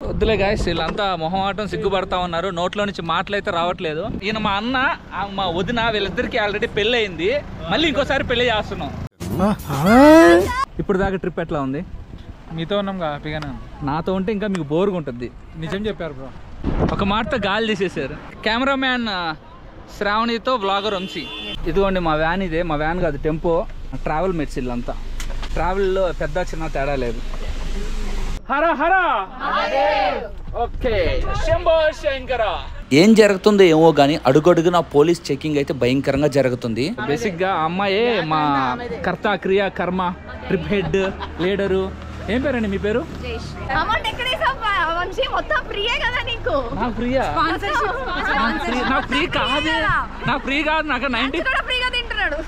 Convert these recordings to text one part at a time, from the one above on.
వద్దులే గాయస్ వీళ్ళంతా మొహమాటం సిగ్గుపడతా ఉన్నారు నోట్లో నుంచి మాటలైతే రావట్లేదు ఈయన మా అన్న ఆ మా వదిన వీళ్ళిద్దరికి ఆల్రెడీ పెళ్ళి అయింది మళ్ళీ ఇంకోసారి పెళ్లి చేస్తున్నాం ఇప్పుడు దాకా ట్రిప్ ఎట్లా ఉంది మీతో ఉన్నాం హ్యాపీగానే నాతో ఉంటే ఇంకా మీకు బోర్గా ఉంటుంది నిజం చెప్పారు బ్రో ఒక మాటతో గాలి తీసేశారు కెమెరామ్యాన్ ఆ, శ్రావణితో వ్లాగర్ వంశీ ఇదిగోండి మా వ్యాన్ ఇదే మా వ్యాన్ కాదు టెంపో ట్రావెల్ మెట్స్ ఇల్లంతా ట్రావెల్లో పెద్ద చిన్న తేడా లేదు హర హర ఓకే శంభో శంకర ఏం జరుగుతుందో ఏమో కానీ అడుగడుగున పోలీస్ చెకింగ్ అయితే భయంకరంగా జరుగుతుంది బేసిక్ గా ఆ అమ్మాయే మా కర్త క్రియ కర్మ ట్రిప్ హెడ్ లీడరు ఏం పేరండి మీ పేరు అమౌంట్ ఎక్కడేసావు వంశీ మొత్తం ఫ్రీయే కదా నీకు నాకు ఫ్రీయా నాకు ఫ్రీ నాకు ఫ్రీ కాదు నాకు ఫ్రీ కాదు నాకు నైన్టీ కూడా ఫ్రీగా తింటున్నాడు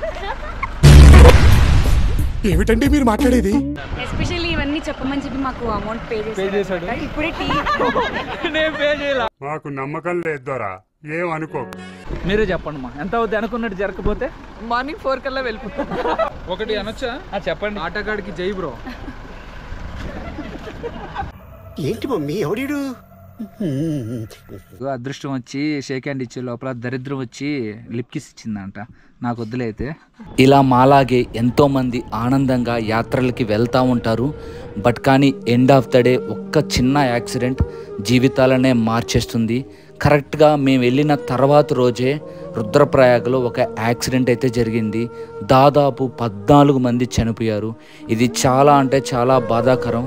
ఏమిటండి మీరు మాట్లాడేది ఎస్పెషల్లీ ఇవన్నీ చెప్పమని చెప్పి మాకు అమౌంట్ పే చేశాడు ఇప్పుడే టీ నేను పే చేయాల మాకు నమ్మకం లేదు దొరా ఏం అనుకో మీరే చెప్పండి మా ఎంత అవుద్ది అనుకున్నట్టు జరగకపోతే మార్నింగ్ ఫోర్ కల్లా వెళ్ళిపోతాం ఒకటి అనొచ్చా ఆ, చెప్పండి ఆటగాడికి జై బ్రో ఏంటి మమ్మీ ఎవడీడు అదృష్టం వచ్చి షేక్ హ్యాండ్ ఇచ్చే లోపల దరిద్రం వచ్చి లిప్ కిస్ ఇచ్చిందంట నాకు వద్దులైతే ఇలా మాలాగే ఎంతోమంది ఆనందంగా యాత్రలకి వెళ్తూ ఉంటారు బట్ కానీ ఎండ్ ఆఫ్ ద డే ఒక్క చిన్న యాక్సిడెంట్ జీవితాలనే మార్చేస్తుంది కరెక్ట్గా మేము వెళ్ళిన తర్వాత రోజే రుద్రప్రయాగలో ఒక యాక్సిడెంట్ అయితే జరిగింది దాదాపు పద్నాలుగు మంది చనిపోయారు ఇది చాలా అంటే చాలా బాధాకరం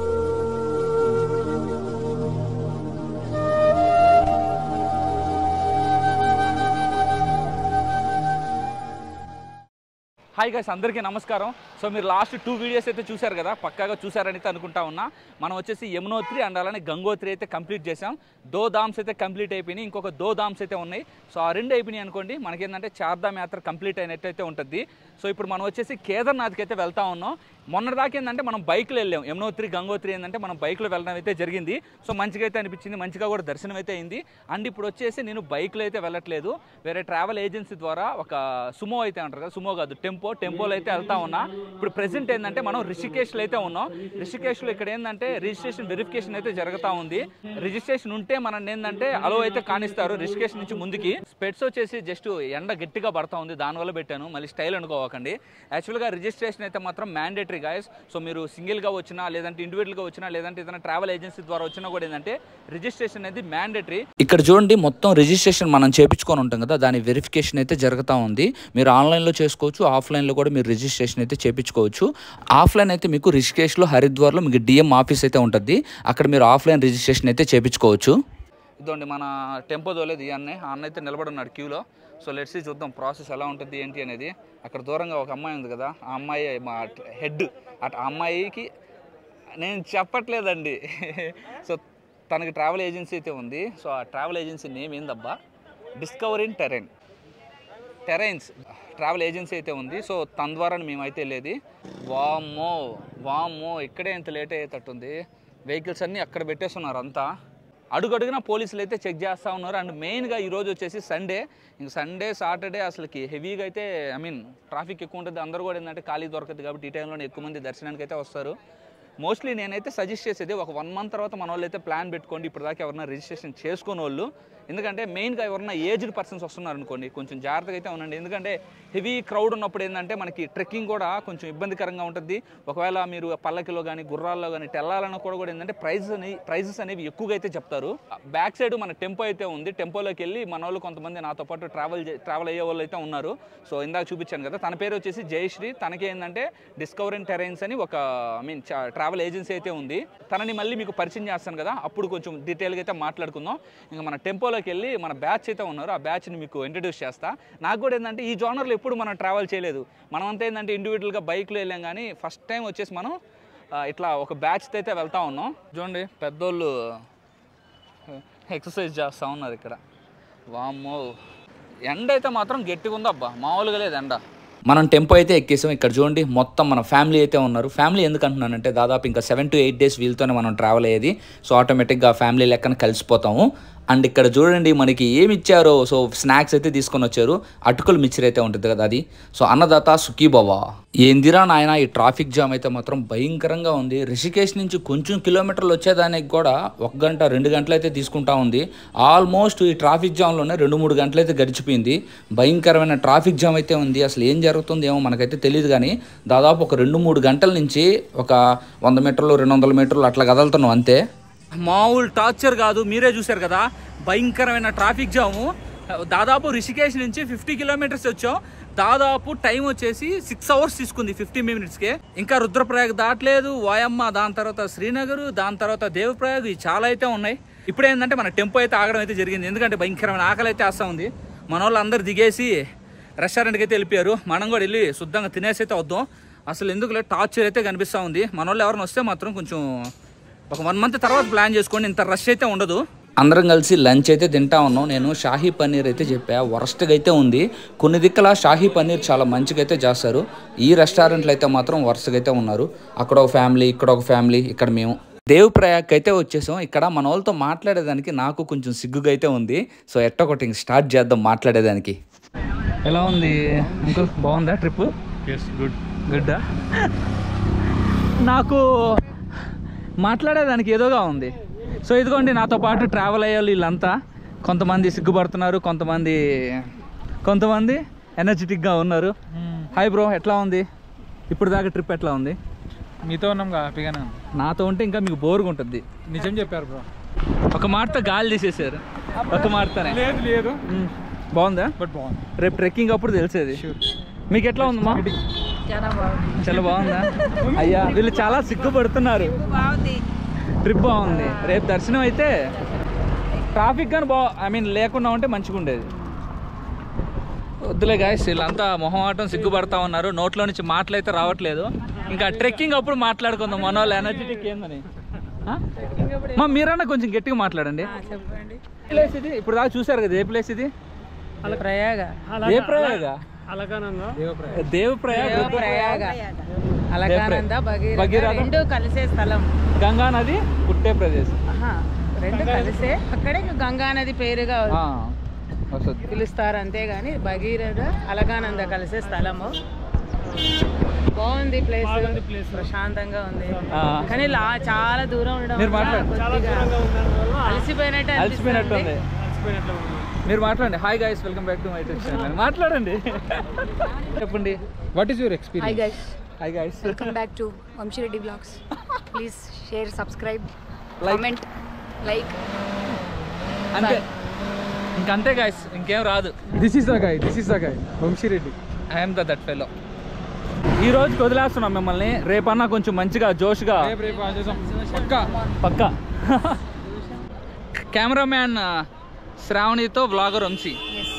హాయ్ గైస్ అందరికీ నమస్కారం సో మీరు లాస్ట్ టూ వీడియోస్ అయితే చూశారు కదా పక్కాగా చూసారని అయితే అనుకుంటా ఉన్నా మనం వచ్చేసి యమునోత్రి అండ్ అలానే గంగోత్రి అయితే కంప్లీట్ చేసాం దో ధామ్స్ అయితే కంప్లీట్ అయిపోయినాయి ఇంకొక దో ధామ్స్ అయితే ఉన్నాయి సో ఆ రెండు అయిపోయినాయి అనుకోండి మనకేంటంటే చార్ధామ్ యాత్ర కంప్లీట్ అయినట్టు అయితే ఉంటుంది సో ఇప్పుడు మనం వచ్చేసి కేదార్నాథ్కి అయితే వెళ్తా ఉన్నాం మొన్నటిదాకా ఏంటంటే మనం బైక్లో వెళ్ళాం యమునోత్రి గంగోత్రి ఏంటంటే మనం బైక్లో వెళ్ళడం అయితే జరిగింది సో మంచిగా అయితే అనిపించింది మంచిగా కూడా దర్శనం అయితే అయింది అండ్ ఇప్పుడు వచ్చేసి నేను బైక్లో అయితే వెళ్ళట్లేదు వేరే ట్రావెల్ ఏజెన్సీ ద్వారా ఒక సుమో అయితే అంటారు కదా సుమో కాదు టెంపో టెంపోలో అయితే వెళ్తా ఉన్నా ఇప్పుడు ప్రెసెంట్ ఏంటంటే మనం రిషికేష్లో అయితే ఉన్నాం రిషికేష్లో ఇక్కడ ఏంటంటే రిజిస్ట్రేషన్ వెరిఫికేషన్ అయితే జరుగుతూ ఉంది రిజిస్ట్రేషన్ ఉంటే మనం ఏంటంటే అలో అయితే కానిస్తారు రిషికేషన్ నుంచి ముందుకి స్పెట్స్ వచ్చేసి జస్ట్ ఎండ గట్టిగా పడతా ఉంది దానివల్ల పెట్టాను మళ్ళీ స్టైల్ అనుకోవకండి యాక్చువల్గా రిజిస్ట్రేషన్ అయితే మాత్రం మ్యాండేటరీ గాయస్ సో మీరు సింగిల్గా వచ్చినా లేదంటే ఇండివిజువల్గా వచ్చినా లేదంటే ఏదైనా ట్రావెల్ ఏజెన్సీ ద్వారా వచ్చినా కూడా ఏంటంటే రిజిస్ట్రేషన్ అనేది మ్యాండేటరీ ఇక్కడ చూడండి మొత్తం రిజిస్ట్రేషన్ మనం చేపించుకొని ఉంటాం కదా దాని వెరిఫికేషన్ అయితే జరుగుతూ ఉంది మీరు ఆన్లైన్లో చేసుకోవచ్చు ఆఫ్లైన్లో కూడా మీరు రిజిస్ట్రేషన్ అయితే చేపించుకోవచ్చు ఆఫ్లైన్ అయితే మీకు రిషికేష్లో హరిద్వార్లో మీకు డిఎం ఆఫీస్ అయితే ఉంటుంది అక్కడ మీరు ఆఫ్లైన్ రిజిస్ట్రేషన్ అయితే చేపించుకోవచ్చు ఇదండి మన టెంపో దోలేదు ఈ అన్నయ్య ఆ అన్న అయితే నిలబడి ఉన్నాడు క్యూలో సో లెట్స్ చూద్దాం ప్రాసెస్ ఎలా ఉంటుంది ఏంటి అనేది అక్కడ దూరంగా ఒక అమ్మాయి ఉంది కదా ఆ అమ్మాయి మా హెడ్ అటు ఆ అమ్మాయికి నేను చెప్పట్లేదండి సో తనకి ట్రావెల్ ఏజెన్సీ అయితే ఉంది సో ఆ ట్రావెల్ ఏజెన్సీ నేమ్ ఏందబ్బా discovering terrain terrains travel agency అయితే ఉంది సో తన ద్వారా మేమైతే వెళ్ళేది వామ్మో వామ్మో ఇక్కడే ఇంత లేట్ అయ్యేటట్టుంది వెహికల్స్ అన్నీ అక్కడ పెట్టేస్తున్నారు అంతా అడుగడుగున పోలీసులు అయితే చెక్ చేస్తూ ఉన్నారు అండ్ మెయిన్గా ఈరోజు వచ్చేసి సండే ఇంక సండే సాటర్డే అసలుకి హెవీగా అయితే ఐ మీన్ ట్రాఫిక్ ఎక్కువ ఉంటుంది అందరూ కూడా ఏంటంటే ఖాళీ దొరకదు కాబట్టి ఈ టైంలోనే ఎక్కువ మంది దర్శనానికి అయితే వస్తారు మోస్ట్లీ నేనైతే సజెస్ట్ చేసేది ఒక వన్ మంత్ తర్వాత మన వాళ్ళు అయితే ప్లాన్ పెట్టుకోండి ఇప్పుడు దాకా ఎవరైనా రిజిస్ట్రేషన్ చేసుకునే వాళ్ళు ఎందుకంటే మెయిన్గా ఎవరైనా ఏజ్డ్ పర్సన్స్ వస్తున్నారు అనుకోండి కొంచెం జాగ్రత్తగా అయితే ఉండండి ఎందుకంటే హెవీ క్రౌడ్ ఉన్నప్పుడు ఏంటంటే మనకి ట్రెక్కింగ్ కూడా కొంచెం ఇబ్బందికరంగా ఉంటుంది ఒకవేళ మీరు పల్లకిలో కానీ గుర్రాల్లో కానీ తెల్లాలన్నా కూడా కూడా ఏంటంటే ప్రైజెస్ అనేవి ప్రైజెస్ అనేవి ఎక్కువగా అయితే చెప్తారు బ్యాక్ సైడ్ మన టెంపో అయితే ఉంది టెంపోలోకి వెళ్ళి మన వాళ్ళు కొంతమంది నాతో పాటు ట్రావెల్ ట్రావెల్ అయ్యే వాళ్ళు అయితే ఉన్నారు సో ఇందాక చూపించాను కదా తన పేరు వచ్చేసి జయశ్రీ తనకి ఏంటంటే డిస్కవర్ అండ్ టెరైన్స్ అని ఒక ఐ మీన్ ట్రావెల్ ఏజెన్సీ అయితే ఉంది తనని మళ్ళీ మీకు పరిచయం చేస్తాను కదా అప్పుడు కొంచెం డీటెయిల్గా అయితే మాట్లాడుకుందాం ఇంకా మన టెంపోలోకి వెళ్ళి మన బ్యాచ్ అయితే ఉన్నారు ఆ బ్యాచ్ని మీకు ఇంట్రడ్యూస్ చేస్తా నాకు కూడా ఏంటంటే ఈ జోనర్లో ఎప్పుడు మనం ట్రావెల్ చేయలేదు మనం అంతా ఏంటంటే ఇండివిజువల్గా బైక్లో వెళ్ళాం కానీ ఫస్ట్ టైం వచ్చేసి మనం ఆ, ఇట్లా ఒక బ్యాచ్తో అయితే వెళ్తా ఉన్నాం చూడండి పెద్దోళ్ళు ఎక్సర్సైజ్ చేస్తూ ఉన్నారు ఇక్కడ వామ్మో ఎండ అయితే మాత్రం గట్టిగా ఉంది అబ్బా మామూలుగా లేదు ఎండ మనం టెంపో అయితే ఎక్కేసాం ఇక్కడ చూడండి మొత్తం మన ఫ్యామిలీ అయితే ఉన్నారు ఫ్యామిలీ ఎందుకు అంటున్నానంటే దాదాపు ఇంకా సెవెన్ టు ఎయిట్ డేస్ వీళ్ళతోనే మనం ట్రావెల్ అయ్యేది సో ఆటోమేటిక్గా ఫ్యామిలీ లెక్కన కలిసిపోతాము అండ్ ఇక్కడ చూడండి మనకి ఏమి ఇచ్చారో సో స్నాక్స్ అయితే తీసుకొని వచ్చారు అటుకులు మిక్చర్ అయితే ఉంటుంది కదా అది సో అన్నదాత సుఖీబాబా ఏందిరా నాయన ఈ ట్రాఫిక్ జామ్ అయితే మాత్రం భయంకరంగా ఉంది రిషికేష్ నుంచి కొంచెం కిలోమీటర్లు వచ్చేదానికి కూడా ఒక గంట రెండు గంటలు అయితే తీసుకుంటా ఉంది ఆల్మోస్ట్ ఈ ట్రాఫిక్ జామ్లోనే రెండు మూడు గంటలు అయితే గడిచిపోయింది భయంకరమైన ట్రాఫిక్ జామ్ అయితే ఉంది అసలు ఏం జరుగుతుంది ఏమో మనకైతే తెలియదు కానీ దాదాపు ఒక రెండు మూడు గంటల నుంచి ఒక వంద మీటర్లు రెండు వందల మీటర్లు అట్లా కదులుతున్నాం అంతే మామూలు టార్చర్ కాదు మీరే చూశారు కదా భయంకరమైన ట్రాఫిక్ జాము దాదాపు రిషికేష్ నుంచి ఫిఫ్టీ కిలోమీటర్స్ వచ్చాం దాదాపు టైం వచ్చేసి సిక్స్ అవర్స్ తీసుకుంది ఫిఫ్టీ మినిట్స్కే ఇంకా రుద్రప్రయాగ్ దాటలేదు వాయమ్మ దాని తర్వాత శ్రీనగర్ దాని తర్వాత దేవప్రయాగ్ ఇవి చాలా అయితే ఉన్నాయి ఇప్పుడు ఏంటంటే మన టెంపో అయితే ఆగడం అయితే జరిగింది ఎందుకంటే భయంకరమైన ఆకలి అయితే వేస్తూ ఉంది మన వాళ్ళు అందరు దిగేసి రెస్టారెంట్కి అయితే వెళ్ళిపోయారు మనం కూడా వెళ్ళి శుద్ధంగా తినేసి అయితే వద్దాం అసలు ఎందుకులే టార్చర్ అయితే కనిపిస్తూ ఉంది మన వాళ్ళు ఎవరైనా వస్తే మాత్రం కొంచెం ఒక వన్ మంత్ తర్వాత ప్లాన్ చేసుకోండి ఇంత రష్ అయితే ఉండదు అందరం కలిసి లంచ్ అయితే తింటా ఉన్నాం నేను షాహీ పన్నీర్ అయితే చెప్పా వరస్ట్గా అయితే ఉంది కొన్ని దిక్కల షాహీ పన్నీర్ చాలా మంచిగా అయితే చేస్తారు ఈ రెస్టారెంట్లో అయితే మాత్రం వరుసగా అయితే ఉన్నారు అక్కడ ఒక ఫ్యామిలీ ఇక్కడ ఒక ఫ్యామిలీ ఇక్కడ మేము దేవ్ ప్రయాగ్ అయితే వచ్చేసాం ఇక్కడ మన వాళ్ళతో మాట్లాడేదానికి నాకు కొంచెం సిగ్గుగా అయితే ఉంది సో ఎట్టొకటి ఇంక స్టార్ట్ చేద్దాం మాట్లాడేదానికి ఎలా ఉంది అంకుల్ బాగుందా ట్రిప్ గుడ్ గుడ్డా నాకు మాట్లాడేదానికి ఏదోగా ఉంది సో ఇదిగోండి నాతో పాటు ట్రావెల్ అయ్యే వీళ్ళంతా కొంతమంది సిగ్గుపడుతున్నారు కొంతమంది కొంతమంది ఎనర్జెటిక్గా ఉన్నారు హాయ్ బ్రో ఎట్లా ఉంది ఇప్పుడు దాకా ట్రిప్ ఎట్లా ఉంది మీతో ఉన్నాం హ్యాపీగానే ఉంది నాతో ఉంటే ఇంకా మీకు బోర్గా ఉంటుంది నిజం చెప్పారు బ్రో ఒక మాటతో గాలి తీసేశారు ఒక మాటతోనే లేదు లేదు మ్మ్. బాగుందా బట్ బాగుంది రేపు ట్రెక్కింగ్ అప్పుడు తెలిసేది మీకు ఎట్లా ఉందమ్మా చాలా బాగుందా అయ్యా వీళ్ళు చాలా సిగ్గుపడుతున్నారు ట్రిప్ బాగుంది రేపు దర్శనం అయితే ట్రాఫిక్ కానీ బా ఐ మీన్ లేకుండా ఉంటే మంచిగా ఉండేది వద్దులే గాయస్ వీళ్ళంతా మొహమాటం సిగ్గుపడతా ఉన్నారు నోట్లో నుంచి మాటలు అయితే రావట్లేదు ఇంకా ట్రెక్కింగ్ అప్పుడు మాట్లాడుకుందాం మన వాళ్ళు ఎనర్జెటిక్ ఏందని ఆ? మా మీరన్నా కొంచెం గట్టిగా మాట్లాడండి ప్లేస్ ఇది ఇప్పుడు దాకా చూసారు కదా ఏ ప్లేస్ ఇది ప్రయాగ ఏ ప్రయాగ దేవ్ ప్రయాగ ప్రయాగ అలకానంద భగీరథ భగీరథ. రెండు కలిసే స్థలం గంగా నది పుట్టే ప్రదేశం ఆహా, రెండు కలిసే అక్కడే గంగా నది పేరుగా ఆ, వస్తుంది పిలుస్తారు అంతేగాని భగీరథ అలకానంద కలిసే స్థలము బాగుంది ప్లేస్ ప్రశాంతంగా ఉంది ఆ. కానీ లా చాలా దూరం ఉండడం మీరు వల్ల మాట్లాడండి. కొద్దిగా అలసిపోయినట్టు అలసిపోయినట్టు అనిపిస్తుంది ఉంది మీరు మాట్లాడండి hi guys welcome back to my channel మాట్లాడండి చెప్పండి what is your Hi experience guys, hi guys welcome back to Vamshi Reddy Vlogs. Please share, subscribe, Like. comment, like. అంతే ఇంకంతే గైస్ ఇంకేం రాదు this is the guy this is the guy Vamsi Reddy I'm the that fellow ఈ రోజుకి వదిలేస్తున్నాం మిమ్మల్ని రేపన్నా కొంచెం మంచిగా జోష్గా రేపు రేపు ఆన్ చేసాం పక్కా పక్కా కెమెరామ్యాన్ శ్రావణితో vlogger Vamshi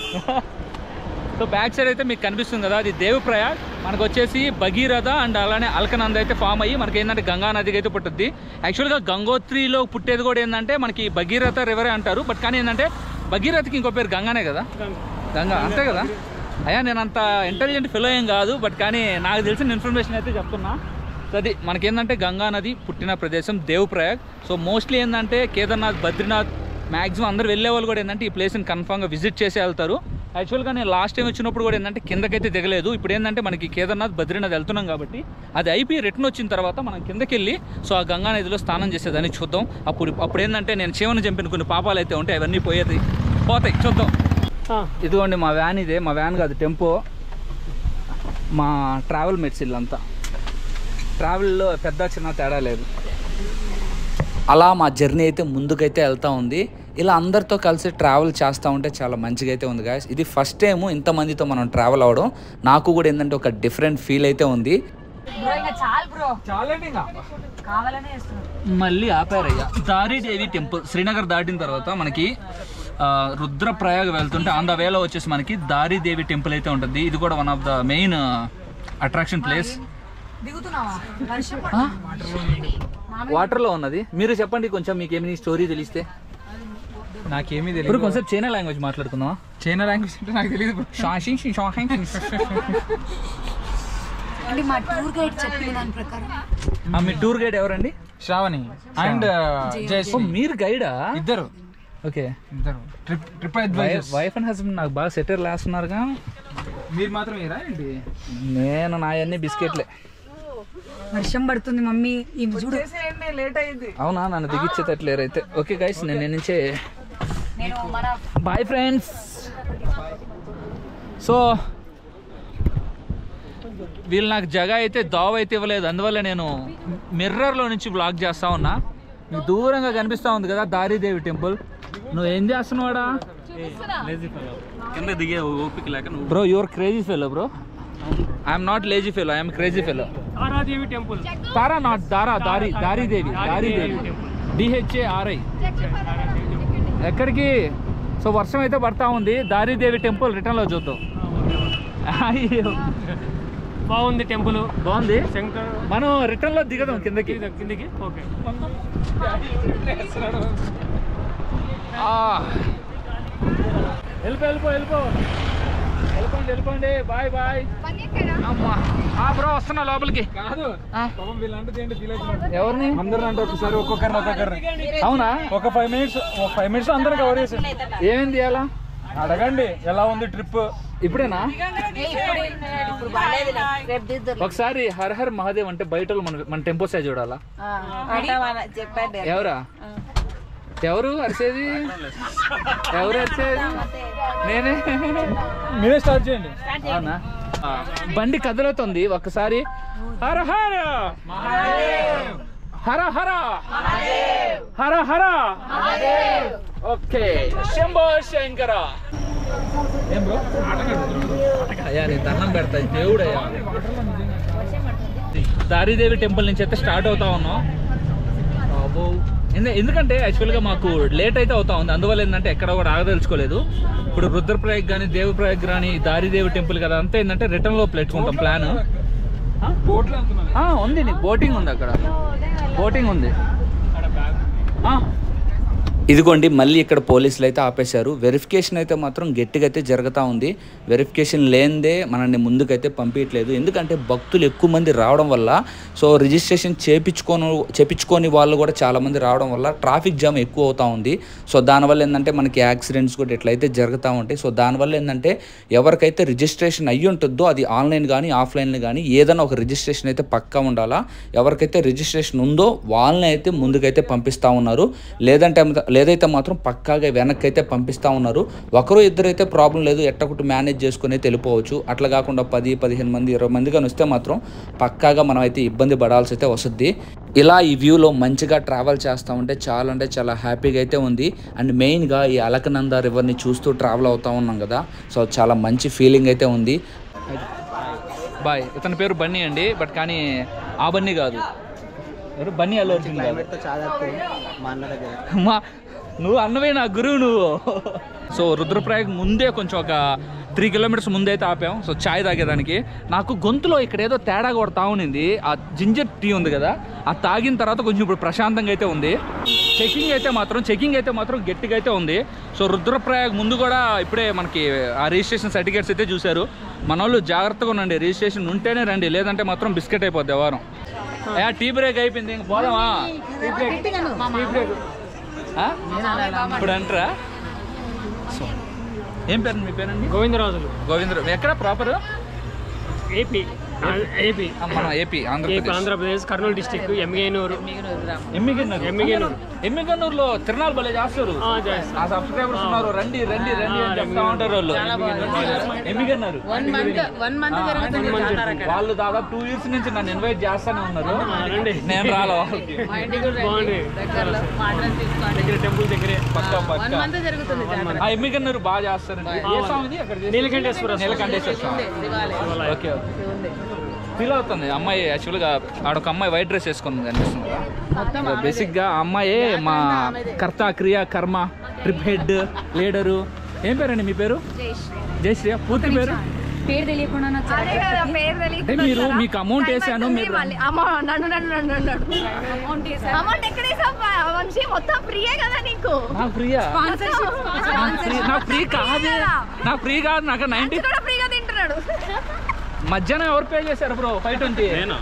so back side అయితే మీకు కనిపిస్తుంది కదా అది దేవప్రయాగ్ మనకు వచ్చేసి భగీరథ అండ్ అలానే అల్కనంద అయితే ఫామ్ అయ్యి మనకి ఏంటంటే గంగా నదికి అయితే పుట్టుద్ది యాక్చువల్గా గంగోత్రిలో పుట్టేది కూడా ఏంటంటే మనకి భగీరథ రివరే అంటారు బట్ కానీ ఏంటంటే భగీరథకి ఇంకో పేరు గంగానే కదా గంగా అంతే కదా అయ్యా నేను అంత ఇంటెలిజెంట్ ఫిలో ఏం కాదు బట్ కానీ నాకు తెలిసిన ఇన్ఫర్మేషన్ అయితే చెప్తున్నా సో అది మనకేంటంటే గంగా నది పుట్టిన ప్రదేశం దేవప్రయాగ్ సో మోస్ట్లీ ఏంటంటే కేదార్నాథ్ బద్రీనాథ్ మ్యాక్సిమం అందరు వెళ్ళే వాళ్ళు కూడా ఏంటంటే ఈ ప్లేస్ని కన్ఫామ్గా విజిట్ చేసి వెళ్తారు యాక్చువల్గా నేను లాస్ట్ టైం వచ్చినప్పుడు కూడా ఏంటంటే కిందకైతే దిగలేదు ఇప్పుడు ఏంటంటే మనకి కేదార్నాథ్ బద్రీనాథ్ వెళ్తున్నాం కాబట్టి అది అయిపోయి రిటర్న్ వచ్చిన తర్వాత మనం కిందకి వెళ్ళి సో ఆ గంగా నదిలో స్నానం చేసేదాన్ని చూద్దాం అప్పుడు అప్పుడు ఏంటంటే నేను చీమను చంపిన కొన్ని పాపాలు అయితే ఉంటాయి అవన్నీ పోయేది పోతాయి చూద్దాం ఇదిగోండి మా వ్యాన్ ఇదే మా వ్యాన్ కాదు టెంపో మా ట్రావెల్ మెట్స్ ఇల్లంతా ట్రావెల్లో పెద్ద చిన్న తేడా లేదు అలా మా జర్నీ అయితే ముందుకైతే వెళ్తా ఉంది ఇలా అందరితో కలిసి ట్రావెల్ చేస్తూ ఉంటే చాలా మంచిగా అయితే ఉంది గాయస్ ఇది ఫస్ట్ టైం ఇంతమందితో మనం ట్రావెల్ అవ్వడం నాకు కూడా ఏంటంటే ఒక డిఫరెంట్ ఫీల్ అయితే ఉంది మళ్ళీ ఆపారయ్యా దారిదేవి టెంపుల్ శ్రీనగర్ దాటిన తర్వాత మనకి ఆ, రుద్రప్రయాగ వెళ్తుంటే ఆన్ ద వేలో వచ్చేసి మనకి దారిదేవి టెంపుల్ అయితే ఉంటుంది ఇది కూడా one of the main attraction place వాటర్లో ఉన్నది మీరు చెప్పండి కొంచెం మీకు ఏమి స్టోరీ తెలిస్తే నాకేమీ ఇప్పుడు తెలియదు కొంచెం చైనా లాంగ్వేజ్ మాట్లాడుకుందామా చైనా లాంగ్వేజ్ అంటే నాకు తెలియదు bro. షాషింగ్ షాషింగ్ అంటే మా టూర్ గైడ్ చెప్పిన దాని ప్రకారం ఆ, మీ టూర్ గైడ్ ఎవరండి శ్రావణి అండ్ ఓ, జయశ్రీ మీరు గైడా ఇద్దరు ఓకే ఇద్దరు trip trip advisors wife and husband నాకు బాగా సెటర్ వేస్తున్నారుగా మీరు మాత్రం ఏరా ఏంటి నేను నా అన్ని బిస్కెట్లే వర్షం పడుతుంది మమ్మీ ఈ చూడు లేట్ అయింది అవునా నన్ను దిగిచ్చేటట్లేరు అయితే ఓకే గైస్ నేను నేను నుంచే నేను మన బాయ్ ఫ్రెండ్స్ సో వీళ్ళు నాకు జగ అయితే దావ అయితే ఇవ్వలేదు అందువల్ల నేను మిర్రర్లో నుంచి బ్లాక్ చేస్తా ఉన్నా మీకు దూరంగా కనిపిస్తా ఉంది కదా దారిదేవి టెంపుల్ నువ్వు ఏం చేస్తున్నావాడా కింద దిగే ఓపిక లేక నువ్వు bro your crazy fellow bro I'm not lazy fellow I'm crazy fellow Taradevi temple Tara not Dara దారి దారిదేవి దారిదేవి డిహెచ్ఏ ఆర్ఐ ఎక్కడికి సో వర్షం అయితే పడతా ఉంది దారిదేవి టెంపుల్ రిటర్న్లో చూద్దాం అయ్యో బాగుంది టెంపుల్ బాగుంది శంకర్ మనం రిటర్న్లో దిగదాం కిందకి కిందికి ఓకే ఆ. వెళ్ళిపో వెళ్ళిపో వెళ్ళిపో వెళ్ళిపోండి వెళ్ళిపోండి బాయ్ బాయ్ అమ్మా ఆ బ్రో వస్తున్నా లోపలికి కాదు ఆ. పాపం వీళ్ళంటే ఏంటి ఫీల్ అవుతున్నారు ఎవరిని అందరూ అంటే ఒకసారి ఒక్కొక్కరిని ఒక్కొక్కరిని అవునా ఒక ఫైవ్ మినిట్స్ ఒక ఫైవ్ మినిట్స్ అందరూ కవర్ చేసి ఏమేంది ఇవాళ అడగండి ఎలా ఉంది ట్రిప్ ఇప్పుడేనా ఒకసారి హర్ హర్ మహాదేవ్ అంటే బయట వాళ్ళు మన మన టెంపో సైజ్ చూడాలా ఎవరా ఎవరు అరిసేది ఎవరు అరిసేది నేనే మీరే స్టార్ట్ చేయండి అవునా ఆ, బండి కదులుతుంది ఒక్కసారి హర హర హర హర హర హర ఓకే శంభో శంకర ఏం బ్రో అయ్యా నేను దండం పెడతా దేవుడయ్యా దారిదేవి టెంపుల్ నుంచి అయితే స్టార్ట్ అవుతా ఉన్నాం బాబో ఎందు- ఎందుకంటే యాక్చువల్గా మాకు లేట్ అయితే అవుతా ఉంది అందువల్ల ఏంటంటే ఎక్కడ కూడా ఆగదలుచుకోలేదు ఇప్పుడు రుద్రప్రయాగ్ కానీ దేవప్రయాగ్ కానీ దారిదేవి టెంపుల్ కదా అంతా ఏంటంటే రిటర్న్లో పెట్టుకుంటాం ప్లాన్ కోట్లు అంటున్నాను ఉంది నీకు బోటింగ్ ఉంది అక్కడ బోటింగ్ ఉంది ఆ, ఇదిగోండి మళ్ళీ ఇక్కడ పోలీసులు అయితే ఆపేశారు వెరిఫికేషన్ అయితే మాత్రం గట్టిగా అయితే జరుగుతూ ఉంది వెరిఫికేషన్ లేనిదే మనల్ని ముందుకైతే పంపించట్లేదు ఎందుకంటే భక్తులు ఎక్కువ మంది రావడం వల్ల సో రిజిస్ట్రేషన్ చేపించుకోను చేపించుకొని వాళ్ళు కూడా చాలామంది రావడం వల్ల ట్రాఫిక్ జామ్ ఎక్కువ అవుతూ ఉంది సో దానివల్ల ఏంటంటే మనకి యాక్సిడెంట్స్ కూడా ఇట్లయితే జరుగుతూ ఉంటాయి సో దానివల్ల ఏంటంటే ఎవరికైతే రిజిస్ట్రేషన్ అయ్యి ఉంటుందో అది ఆన్లైన్ కానీ ఆఫ్లైన్ కానీ ఏదైనా ఒక రిజిస్ట్రేషన్ అయితే పక్కా ఉండాలా ఎవరికైతే రిజిస్ట్రేషన్ ఉందో వాళ్ళని అయితే ముందుకైతే పంపిస్తూ ఉన్నారు లేదంటే లేదైతే మాత్రం పక్కాగా వెనక్కి అయితే పంపిస్తూ ఉన్నారు ఒకరు ఇద్దరు అయితే ప్రాబ్లం లేదు ఎట్టకుట్టు మేనేజ్ చేసుకుని అయితే వెళ్ళిపోవచ్చు అట్లా కాకుండా పది పదిహేను మంది ఇరవై మంది కానీ వస్తే మాత్రం పక్కాగా మనం అయితే ఇబ్బంది పడాల్సి అయితే వస్తుంది ఇలా ఈ వ్యూలో మంచిగా ట్రావెల్ చేస్తూ ఉంటే చాలా అంటే చాలా హ్యాపీగా అయితే ఉంది అండ్ మెయిన్గా ఈ అలకనంద రివర్ని చూస్తూ ట్రావెల్ అవుతూ ఉన్నాం కదా సో చాలా మంచి ఫీలింగ్ అయితే ఉంది బాయ్ ఇతని పేరు బన్నీ అండి బట్ కానీ ఆ బన్నీ కాదు ఎవరు బన్నీ అల్లు అర్జున్ కాదు మా నువ్వు అన్నవే నా గురువు నువ్వు సో రుద్రప్రయాగ్ ముందే కొంచెం ఒక త్రీ కిలోమీటర్స్ ముందే అయితే ఆపాం సో చాయ్ తాగేదానికి నాకు గొంతులో ఇక్కడ ఏదో తేడా కొడతా ఉన్నింది ఆ జింజర్ టీ ఉంది కదా ఆ తాగిన తర్వాత కొంచెం ఇప్పుడు ప్రశాంతంగా అయితే ఉంది చెకింగ్ అయితే మాత్రం చెకింగ్ అయితే మాత్రం గట్టిగా అయితే ఉంది సో రుద్రప్రయాగ్ ముందు కూడా ఇప్పుడే మనకి ఆ రిజిస్ట్రేషన్ సర్టిఫికేట్స్ అయితే చూశారు మన వాళ్ళు జాగ్రత్తగా ఉండండి రిజిస్ట్రేషన్ ఉంటేనే రండి లేదంటే మాత్రం బిస్కెట్ అయిపోద్ది వారం ఏ టీ బ్రేక్ అయిపోయింది ఇంక పోదామా టీ బ్రేక్ టీ బ్రేక్ ఆ? ఇప్పుడు అంటారా సో, ఏం పేరు మీ పేరండి గోవిందరాజులు గోవిందరావు ఎక్కడ ప్రాపర్ ఏపీ ఏపీ మన A P A P Andhra Pradesh Andhra Pradesh Kurnool district Emmiganur Emmiganur Emmiganur. ఎమ్మిగన్నూరులో తిరణాలు భలే చేస్తారు ఆ, చేస్తారు. ఆ సబ్స్క్రైబర్స్ ఉన్నారు రండి రండి రండి అని చెప్తా ఉంటారు వాళ్ళు ఎమ్మిగన్నారు వాళ్ళు దాదాపు టూ ఇయర్స్ నుంచి నన్ను ఇన్వైట్ చేస్తానే ఉన్నారు రండి. నేను రాలే వాళ్ళకి బాగుంది దగ్గర టెంపుల్ దగ్గరే పక్కా పక్కా ఆ ఎమ్మిగన్నూరు బాగా చేస్తారండి ఏ స్వామిది అక్కడ చేసేది? Neelakanteshwara Swami. Neelakanteshwara Swami okay okay feel అవుతుంది అమ్మాయి యాక్చువల్గా ఆడొక అమ్మాయి వైట్ డ్రెస్ వేసుకుంది అనిపిస్తుంది కదా బేసిక్గా ఆ అమ్మాయే మా కర్త క్రియ కర్మ ట్రిప్ హెడ్ లీడరు ఏం పేరండి మీ పేరు జయశ్రీ పూర్తి పేరు పేరు తెలియకుండా నాకు చాలా అదే కదా పేరు తెలియదు అంటే మీరు మీకు అమౌంట్ వేసాను మీరు అమౌంట్ నన్ను నన్ను నన్ను నన్ను అమౌంట్ ఎక్కడ వేసావు వంశీ మొత్తం ఫ్రీయే కదా నీకు నాకు ఫ్రీయా నాకు ఫ్రీ నాకు ఫ్రీ కాదు నాకు ఫ్రీ కాదు నాకు నైన్టీ కూడా ఫ్రీగా తింటున్నాడు మధ్యాహ్నం ఎవరు పే చేశారు బ్రో ఫైవ్ ట్వంటీ నేనా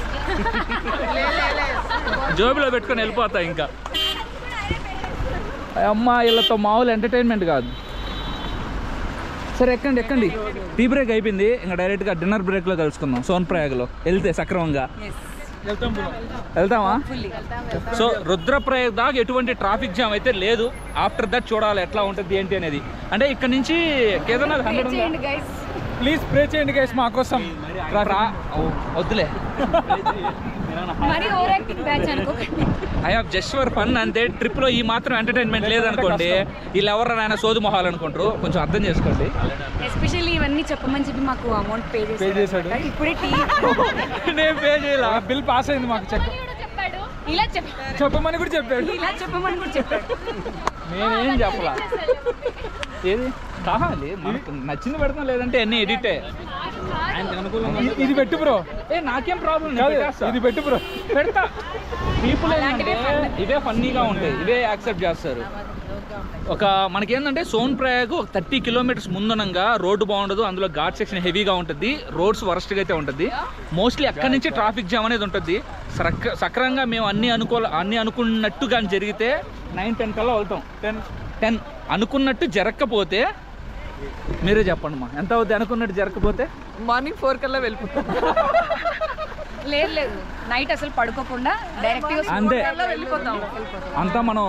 జోబులో పెట్టుకొని వెళ్ళిపోతా ఇంకా అమ్మ వీళ్ళతో మామూలు ఎంటర్టైన్మెంట్ కాదు సరే ఎక్కండి ఎక్కండి టీ బ్రేక్ అయిపోయింది ఇంకా డైరెక్ట్గా డిన్నర్ బ్రేక్లో కలుసుకుందాం సోన్ ప్రయాగ్లో వెళ్తే సక్రమంగా వెళ్తాం బ్రో వెళ్తామా సో రుద్రప్రయాగ్ దాకా ఎటువంటి ట్రాఫిక్ జామ్ అయితే లేదు ఆఫ్టర్ దట్ చూడాలి ఎట్లా ఉంటుంది ఏంటి అనేది అంటే ఇక్కడ నుంచి కేదార్నాథ్ హండ్రెడ్ చేయండి గైస్ ప్లీజ్ ప్రే చేయండి గైస్ మా కోసం వద్దులే మరి ఓవర్ యాక్టింగ్ బ్యాచ్ అనుకోకండి I have just for fun అంతే ట్రిప్ లో ఈ మాత్రం ఎంటర్టైన్మెంట్ లేదనుకోండి వీళ్ళు ఎవరు నాయన సోదు మొహాలు అనుకుంటారు కొంచెం అర్థం చేసుకోండి ఎస్పెషల్లీ ఇవన్నీ చెప్పమని చెప్పి మాకు అమౌంట్ పే పే చేశాడు చేశాడు ఇప్పుడే టీ నేను పే చేయాల బిల్ పాస్ అయింది మాకు చెక్ చెప్పాడు ఇలా చెప్ చెప్పమని కూడా చెప్పాడు ఇలా చెప్పమని కూడా చెప్పాడు నేనేం చెప్పలా ఏది కావాలి మనకు నచ్చింది పెడతాం లేదంటే అన్ని ఎడిటే ఇది- ఇది పెట్టు బ్రో ఏ నాకేం ప్రాబ్లం కాదు ఇది పెట్టు బ్రో పెడతా పీపుల్ ఏంటంటే ఇవే ఫన్నీగా ఉంటాయి ఇవే యాక్సెప్ట్ చేస్తారు ఒక మనకేంటంటే సోన్ ప్రయాగ్ ఒక థర్టీ కిలోమీటర్స్ ముందునంగా రోడ్డు బాగుండదు అందులో ఘాట్ సెక్షన్ హెవీగా ఉంటుంది రోడ్స్ వరస్ట్గా అయితే ఉంటుంది మోస్ట్లీ అక్కడి నుంచి ట్రాఫిక్ జామ్ అనేది ఉంటుంది సక్ర సక్రంగా మేము అన్ని అనుకో అన్ని అనుకున్నట్టు కానీ జరిగితే నైన్ టెన్ కల్లా వెళ్తాం టెన్ టెన్ అనుకున్నట్టు జరగకపోతే మీరే చెప్పండి మా ఎంత అవుతుంది అనుకున్నట్టు జరగకపోతే మార్నింగ్ ఫోర్ కల్లా వెళ్ళిపోతాం లేదు లేదు నైట్ అసలు పడుకోకుండా డైరెక్ట్ గా అంతే. వెళ్ళిపోతాం అంతా మనం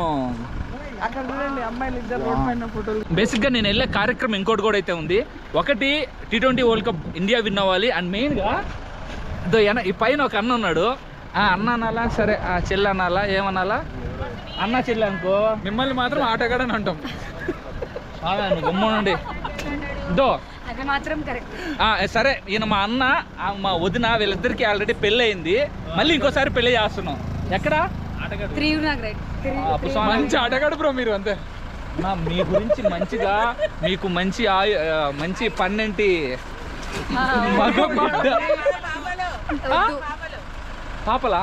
బేసిక్గా నేను వెళ్ళే కార్యక్రమం ఇంకోటి కూడా అయితే ఉంది ఒకటి T twenty world cup India win అవ్వాలి అండ్ మెయిన్గా ఇదో ఎన- ఈ పైన ఒక అన్న ఉన్నాడు ఆ అన్న అనాలా సరే ఆ చెల్లి అనాలా ఏమనాలా అన్న చెల్లి అనుకో మిమ్మల్ని మాత్రం ఆటగాడని అంటాం గమ్మునండి ఇదో అది మాత్రం కరెక్ట్ ఆ, సరే ఈయన మా అన్న ఆ, మా వదిన వీళ్ళిద్దరికి ఆల్రెడీ పెళ్ళి అయింది మళ్ళీ ఇంకోసారి పెళ్లి చేస్తున్నాం ఎక్కడ త్రీ నాకు రైట్ అప్పుడు స్వామి- మంచి ఆటగాడు బ్రో మీరు అంతే నా మీ గురించి మంచిగా మీకు మంచి ఆయు ఆ, మంచి పన్నెంటి మగ బిడ్డ. ఆ? పాపలా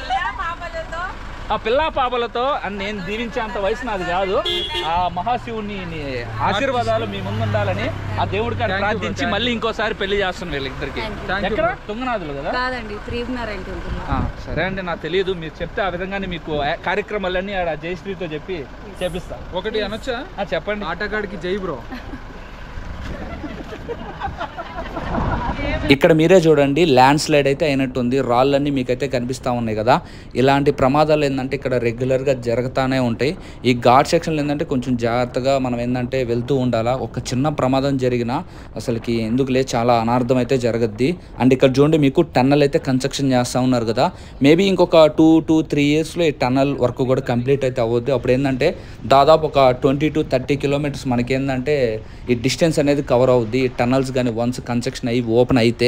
ఆ పిల్ల పాపలతో అని నేను దీవించేంత వయసు నాది కాదు ఆ మహాశివుని ని ఆశీర్వాదాలు మీ ముందు ఉండాలని ఆ దేవుడి కాడ ప్రార్థించి మళ్ళీ ఇంకోసారి పెళ్లి చేస్తున్నాం వీళ్ళిద్దరికి Thank you, ఎక్కడ bro. తుంగనాథులు కదా కాదండి త్రీ నారాయణ ఉంటుంది ఆ, సరే అండి నాకు తెలియదు మీరు చెప్తే ఆ విధంగానే మీకు ఆ కార్యక్రమాలన్నీ ఆడ జయశ్రీతో చెప్పి చేపిస్తా ఒకటి అనొచ్చా ఆ, చెప్పండి ఆటగాడికి జై బ్రో ఇక్కడ మీరే చూడండి ల్యాండ్ స్లైడ్ అయితే అయినట్టుంది రాళ్ళన్నీ మీకైతే కనిపిస్తూ ఉన్నాయి కదా ఇలాంటి ప్రమాదాలు ఏంటంటే ఇక్కడ రెగ్యులర్గా జరుగుతూనే ఉంటాయి ఈ ఘాట్ సెక్షన్లో ఏంటంటే కొంచెం జాగ్రత్తగా మనం ఏంటంటే వెళ్తూ ఉండాలా ఒక చిన్న ప్రమాదం జరిగినా అసలుకి ఎందుకులే చాలా అనార్థం అయితే జరగద్ది అండ్ ఇక్కడ చూడండి మీకు టన్నల్ అయితే కన్స్ట్రక్షన్ చేస్తూ ఉన్నారు కదా మేబీ ఇంకొక టూ టూ త్రీ ఇయర్స్లో ఈ టన్నల్ వర్క్ కూడా కంప్లీట్ అయితే అవ్వద్దు అప్పుడు ఏంటంటే దాదాపు ఒక ట్వంటీ టు థర్టీ కిలోమీటర్స్ మనకేంటంటే ఈ డిస్టెన్స్ అనేది కవర్ అవుద్ది ఈ టన్నల్స్ కానీ వన్స్ కన్స్ట్రక్షన్ అయ్యి ఓపెన్ అయితే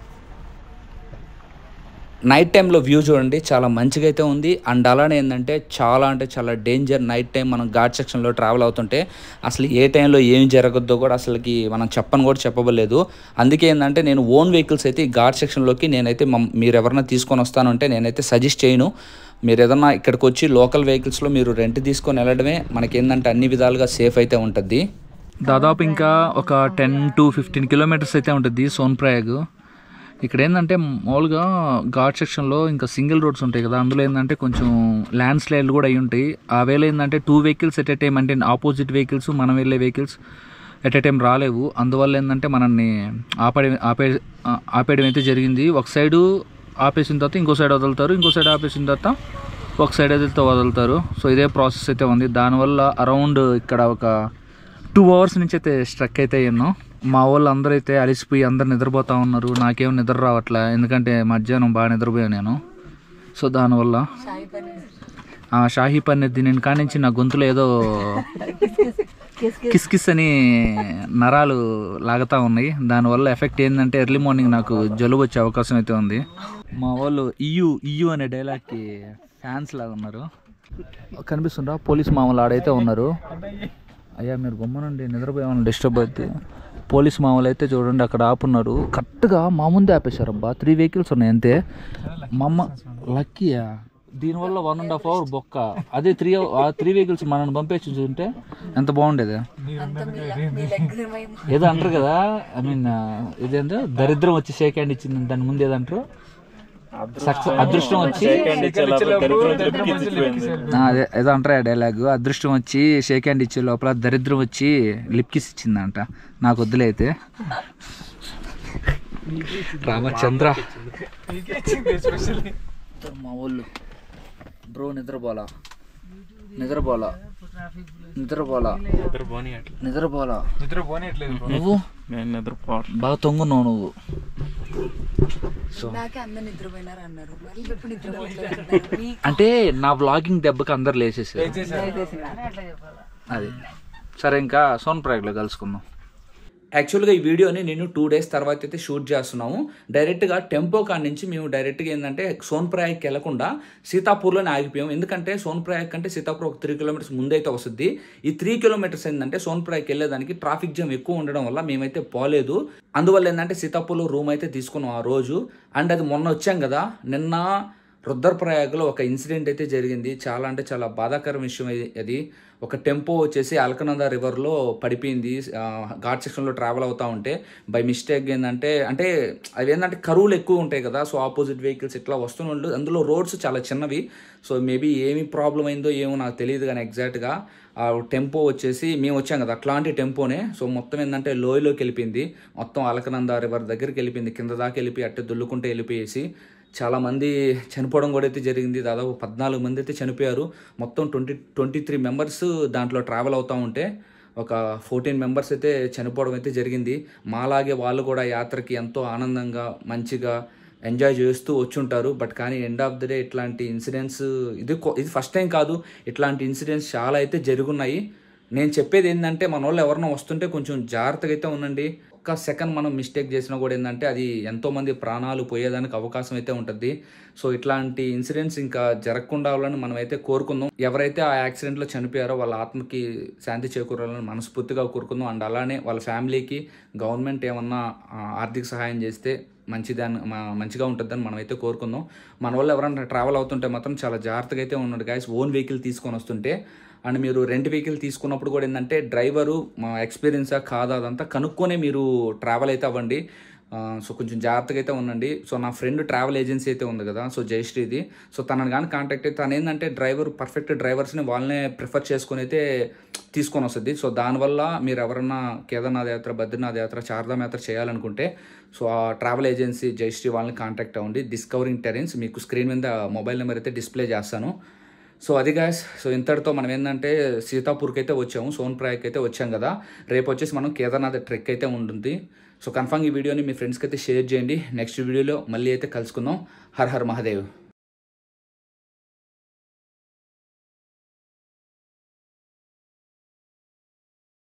నైట్ టైంలో వ్యూ చూడండి చాలా మంచిగా అయితే ఉంది అండ్ అలానే ఏంటంటే చాలా అంటే చాలా డేంజర్ నైట్ టైం మనం ఘాట్ సెక్షన్లో ట్రావెల్ అవుతుంటే అసలు ఏ టైంలో ఏం జరగద్దో కూడా అసలుకి మనం చెప్పని కూడా చెప్పబలేదు అందుకే ఏంటంటే నేను ఓన్ వెహికల్స్ అయితే ఈ ఘాట్ సెక్షన్లోకి నేనైతే మమ్- మీరు ఎవరైనా తీసుకొని వస్తానంటే నేనైతే సజెస్ట్ చేయను మీరు ఏదన్నా ఇక్కడికి వచ్చి లోకల్ వెహికల్స్లో మీరు రెంట్ తీసుకొని వెళ్ళడమే మనకి ఏంటంటే అన్ని విధాలుగా సేఫ్ అయితే ఉంటుంది దాదాపు ఇంకా ఒక టెన్ టు ఫిఫ్టీన్ కిలోమీటర్స్ అయితే ఉంటుంది సోన్ప్రయాగ్ ఇక్కడ ఏంటంటే మామూలుగా ఘాట్ సెక్షన్లో ఇంకా సింగిల్ రోడ్స్ ఉంటాయి కదా అందులో ఏంటంటే కొంచెం ల్యాండ్ స్లైడ్లు కూడా అయి ఉంటాయి ఆ వేళ ఏంటంటే two vehicles at a time అంటే ఆపోజిట్ వెహికల్స్ మనం వెళ్ళే వెహికల్స్ ఎట్ ఏ టైం రాలేవు అందువల్ల ఏంటంటే మనల్ని ఆపడే ఆపే ఆ- ఆపేయడం అయితే జరిగింది ఒక సైడు ఆపేసిన తర్వాత ఇంకో సైడ్ వదులుతారు ఇంకో సైడ్ ఆపేసిన తర్వాత ఒక సైడ్ వదిలితే వదులుతారు సో ఇదే ప్రాసెస్ అయితే ఉంది దానివల్ల అరౌండ్ ఇక్కడ ఒక టూ అవర్స్ నుంచి అయితే స్ట్రక్ అయితే అయ్యాను మా వాళ్ళు అందరూ అయితే అలిసిపోయి అందరు నిద్రపోతా ఉన్నారు నాకేం నిద్ర రావట్లే ఎందుకంటే మధ్యాహ్నం బాగా నిద్రపోయాను నేను సో దానివల్ల ఆ షాహీ పన్నీర్ తిని కానించి నా గొంతులో ఏదో కిస్ కిస్ అని నరాలు లాగుతా ఉన్నాయి దానివల్ల ఎఫెక్ట్ ఏంటంటే ఎర్లీ మార్నింగ్ నాకు జలుబు వచ్చే అవకాశం అయితే ఉంది మా వాళ్ళు ఇయు ఇయు అనే డైలాగ్కి ఫ్యాన్స్ లాగా ఉన్నారు కనిపిస్తుండ్రా పోలీస్ మామూలు ఆడైతే ఉన్నారు అయ్యా మీరు గమ్మునండి నిద్రపోయామని డిస్టర్బ్ అయితే పోలీస్ మామూలు అయితే చూడండి అక్కడ ఆపున్నారు కరెక్ట్గా మా ముందే ఆపేశారు అబ్బా త్రీ వెహికల్స్ ఉన్నాయి అంతే మా అమ్మ లక్కీయా దీనివల్ల వన్ అండ్ హాఫ్ అవర్ బొక్క అదే త్రీ ఆ త్రీ వెహికల్స్ మనల్ని పంపేసి చూంటే ఎంత బాగుండేది ఏదో అంటారు కదా ఐ మీన్ ఇదేంటో దరిద్రం వచ్చి షేక్ హ్యాండ్ ఇచ్చింది దాని ముందు ఏదంటారు సక్సెస్ అదృష్టం వచ్చి ఆ, అదే ఏదో అంటారా డైలాగ్ అదృష్టం వచ్చి షేక్ హ్యాండ్ ఇచ్చే లోపల దరిద్రం వచ్చి లిప్ కిస్ ఇచ్చిందంట నాకు వద్దులైతే రామచంద్ర మా ఊళ్ళు బ్రో నిద్రపోలా నిద్రపోలా నిద్రపోలా నిద్రపోలా నిద్ర పోనీయట్లేదు bro. నువ్వు నేను నిద్రపోవడం బాగా తొంగున్నావు నువ్వు నాకే అందరు నిద్రపోయినారు అన్నారు మరి ఎప్పుడు నిద్రపోతున్నారు అంటే నా వ్లాగింగ్ దెబ్బకి అందరు లేచేసారు అది సరే ఇంకా సోన్ ప్రయాగ్లో కలుసుకుందాం యాక్చువల్గా ఈ వీడియోని నేను టూ డేస్ తర్వాత అయితే షూట్ చేస్తున్నాము డైరెక్ట్గా టెంపో కాడ నుంచి మేము డైరెక్ట్గా ఏంటంటే సోన్ ప్రయాగ్కి వెళ్లకుండా సీతాపూర్లోనే ఆగిపోయాం ఎందుకంటే సోన్ ప్రయాగ్ కంటే సీతాపూర్ ఒక త్రీ కిలోమీటర్స్ ముందైతే వస్తుంది ఈ త్రీ కిలోమీటర్స్ ఏంటంటే సోన్ ప్రయాగ్కి వెళ్ళేదానికి ట్రాఫిక్ జామ్ ఎక్కువ ఉండడం వల్ల మేమైతే పోలేదు అందువల్ల ఏంటంటే సీతాపూర్లో రూమ్ అయితే తీసుకున్నాం ఆ రోజు అండ్ అది మొన్న వచ్చాం కదా నిన్న రుద్రప్రయాగ్లో ఒక ఇన్సిడెంట్ అయితే జరిగింది చాలా అంటే చాలా బాధాకరం విషయం ఇది- అది ఒక టెంపో వచ్చేసి అల్కనంద రివర్లో పడిపోయింది ఆ, ఘాట్ సెక్షన్లో ట్రావెల్ అవుతూ ఉంటే బై మిస్టేక్ ఏంటంటే అంటే అవి ఏంటంటే కరువులు ఎక్కువ ఉంటాయి కదా సో ఆపోజిట్ వెహికల్స్ ఇట్లా వస్తున్న అందులో రోడ్స్ చాలా చిన్నవి సో మేబీ ఏమి ప్రాబ్లం అయిందో ఏమో నాకు తెలియదు కానీ ఎగ్జాక్ట్గా ఆ టెంపో వచ్చేసి మేము వచ్చాం కదా అట్లాంటి టెంపోనే సో మొత్తం ఏంటంటే లోయలోకి వెళ్ళిపోయింది మొత్తం అలకనంద రివర్ దగ్గరికి వెళ్ళిపోయింది కింద దాకా వెళ్ళిపోయి అట్టే దుల్లుకుంటే వెళ్ళిపోయేసి చాలా మంది చనిపోవడం కూడా అయితే జరిగింది దాదాపు పద్నాలుగు మంది అయితే చనిపోయారు మొత్తం ట్వంటీ ట్వంటీ త్రీ మెంబర్స్ దాంట్లో ట్రావెల్ అవుతూ ఉంటే ఒక ఫోర్టీన్ మెంబర్స్ అయితే చనిపోవడం అయితే జరిగింది మాలాగే వాళ్ళు కూడా యాత్రకి ఎంతో ఆనందంగా మంచిగా ఎంజాయ్ చేస్తూ వచ్చుంటారు బట్ కానీ ఎండ్ ఆఫ్ ది డే ఇట్లాంటి ఇన్సిడెంట్స్ ఇది కొ- ఇది ఫస్ట్ టైం కాదు ఇట్లాంటి ఇన్సిడెంట్స్ చాలా అయితే జరుగున్నాయి నేను చెప్పేది ఏంటంటే మన వాళ్ళు ఎవరైనా వస్తుంటే కొంచెం జాగ్రత్తగా అయితే ఉండండి ఒక్క సెకండ్ మనం మిస్టేక్ చేసినా కూడా ఏంటంటే అది ఎంతోమంది ప్రాణాలు పోయేదానికి అవకాశం అయితే ఉంటుంది సో ఇట్లాంటి ఇన్సిడెంట్స్ ఇంకా జరగకుండా అవ్వాలని మనం అయితే కోరుకుందాం ఎవరైతే ఆ యాక్సిడెంట్లో చనిపోయారో వాళ్ళ ఆత్మకి శాంతి చేకూరాలని మనస్ఫూర్తిగా కోరుకుందాం అండ్ అలానే వాళ్ళ ఫ్యామిలీకి గవర్నమెంట్ ఏమన్నా ఆ, ఆర్థిక సహాయం చేస్తే మంచిదాన్ని మ- మంచిగా ఉంటుందని మనం అయితే కోరుకుందాం మన వాళ్ళు ఎవరైనా ట్రావెల్ అవుతుంటే మాత్రం చాలా జాగ్రత్తగా అయితే ఉన్నాడు గాయస్ ఓన్ వెహికల్ తీసుకొని వస్తుంటే అండ్ మీరు రెంట్ వెహికల్ తీసుకున్నప్పుడు కూడా ఏంటంటే డ్రైవరు మా ఎక్స్పీరియన్సా కాదా అదంతా కనుక్కొనే మీరు ట్రావెల్ అయితే అవ్వండి ఆ, సో కొంచెం జాగ్రత్తగా అయితే ఉండండి సో నా ఫ్రెండ్ ట్రావెల్ ఏజెన్సీ అయితే ఉంది కదా సో జయశ్రీది సో తనని కానీ కాంటాక్ట్ అయితే తను ఏంటంటే డ్రైవర్ పర్ఫెక్ట్ డ్రైవర్స్ని వాళ్ళనే ప్రిఫర్ చేసుకొని అయితే తీసుకొని వస్తుంది సో దానివల్ల మీరు ఎవరన్నా కేదార్నాథ్ యాత్ర బద్రీనాథ్ యాత్ర చార్ధామ్ యాత్ర చేయాలనుకుంటే సో ఆ ట్రావెల్ ఏజెన్సీ జయశ్రీ వాళ్ళని కాంటాక్ట్ అవ్వండి డిస్కవరింగ్ టెరెన్స్ మీకు స్క్రీన్ మీద మొబైల్ నెంబర్ అయితే డిస్ప్లే చేస్తాను సో అది గాయస్ సో ఇంతటితో మనం ఏంటంటే సీతాపూర్కి అయితే వచ్చాము సోన్ప్రాయ్కి అయితే వచ్చాం కదా రేపు వచ్చేసి మనం కేదార్నాథ్ ట్రెక్ అయితే ఉంటుంది సో కన్ఫామ్ ఈ వీడియోని మీ ఫ్రెండ్స్కి అయితే షేర్ చేయండి నెక్స్ట్ వీడియోలో మళ్ళీ అయితే కలుసుకుందాం హర్ హర్ మహాదేవ్